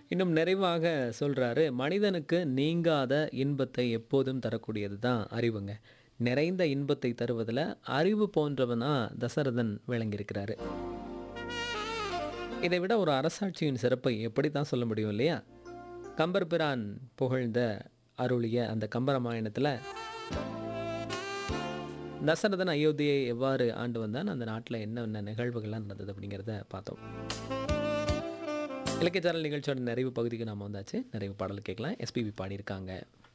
இன்னும் நிறைவாக சொல்றாரு, "மனிதனுக்கு நீங்காத இன்பத்தை எப்போதும் தரக்கூடியது தான் அறிவுங்க. நிறைந்த இன்பத்தை தருவதில அறிவு போன்றவனா தசரதன் விளங்கியிருக்கிறாரு." இதை விட ஒரு அரசாட்சியின் சிறப்பை எப்படி தான் சொல்ல முடியும் இல்லையா? கம்பர் பிரான் புகழ்ந்த, அருளிய அந்த கம்பராமாயணத்தில தசரதன் அயோத்தியை எவ்வாறு ஆண்டு வந்தான், அந்த நாட்டில என்னென்ன நிகழ்வுகள்லாம் நடந்தது அப்படிங்கிறத பார்த்தோம். இலக்கிய சாரல் நிகழ்ச்சியோட நிறைவு பகுதிக்கு நாம வந்தாச்சு. நிறைவு பாடல் கேட்கலாம். எஸ்பிபி பாடியிருக்காங்க.